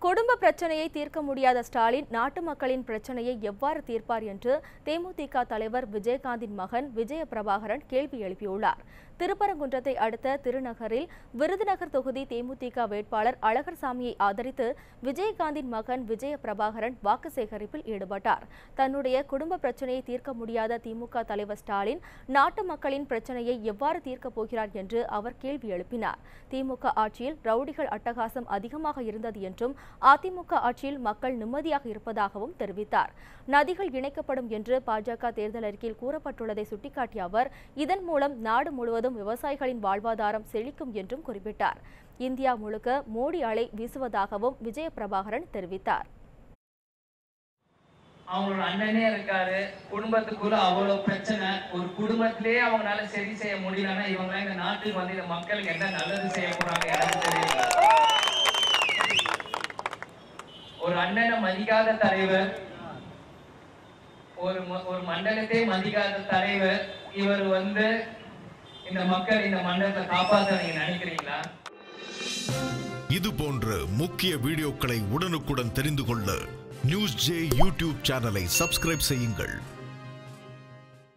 குடும்ப பிரச்சனையை தீர்க்க முடியாத ஸ்டாலின் நாட்டு மக்களின் பிரச்சனையை எவ்வாறு தீர்ப்பார் என்று தேமுதிக தலைவர் விஜயகாந்தின் மகன் விஜய பிரபாகரன் கேள்வி எழுப்பியுள்ளார் திருப்பரங்குன்றத்தை அடுத்த திருநகரில் விருதுநகர் தொகுதி தேமுதிக வேட்பாளர் அழகர்சாமியை ஆதரித்து விஜயகாந்தின் மகன் விஜய பிரபாகரன் வாக்கு சேகரிப்பில் ஈடுபட்டார் தன்னுடைய குடும்ப பிரச்சனையை தீர்க்க முடியாத திமுக தலைவர் ஸ்டாலின் நாட்டு மக்களின் பிரச்சனையை எவ்வாறு தீர்க்கப் போகிறார் என்று அவர் கேள்வி எழுப்பினார் திமுக ஆட்சியில் ரவுடிகள் அட்டகாசம் அதிகமாக இருந்தது என்றும் அதிமுக ஆட்சியில் மக்கள் நிம்மதியாக இருப்பதாகவும் தெரிவித்தார் நதிகள் இணைக்கப்படும் என்று பாஜக தேர்தல் அறிக்கையில் கூறப்பட்டுள்ளதை சுட்டிக்காட்டிய அவர் இதன் மூலம் நாடு முழுவதும் விவசாயிகளின் வாழ்வாதாரம் செழிக்கும் என்றும் குறிப்பிட்டார் இந்தியா முழுக்க மோடி அலை வீசுவதாகவும் விஜய பிரபாகரன் தெரிவித்தார் அவங்களோட அண்ணனே இருக்காரு குடும்பத்துக்குள்ள அவ்வளவு பிரச்சனை ஒரு குடும்பத்திலேயே அவங்களால சரி செய்ய முடியலன்னா இவங்க இந்த நாட்டுக்கு வந்து இந்த மக்களுக்கு என்ன நல்லது செய்ய போறாங்க எனக்கு தெரியல ஒரு அண்ணனை மதிக்காத தலைவர் ஒரு ம- ஒரு மண்டலத்தை மதிக்காத தலைவர் இவர் வந்து இந்த மக்கள் இந்த மண்டலத்தை காப்பாத்த நீங்க நினைக்கிறீங்களா இது போன்ற முக்கிய வீடியோக்களை உடனுக்குடன் தெரிந்து கொள்ள நியூஸ் ஜே யூடியூப் சேனலை சப்ஸ்கிரைப் செய்யுங்கள்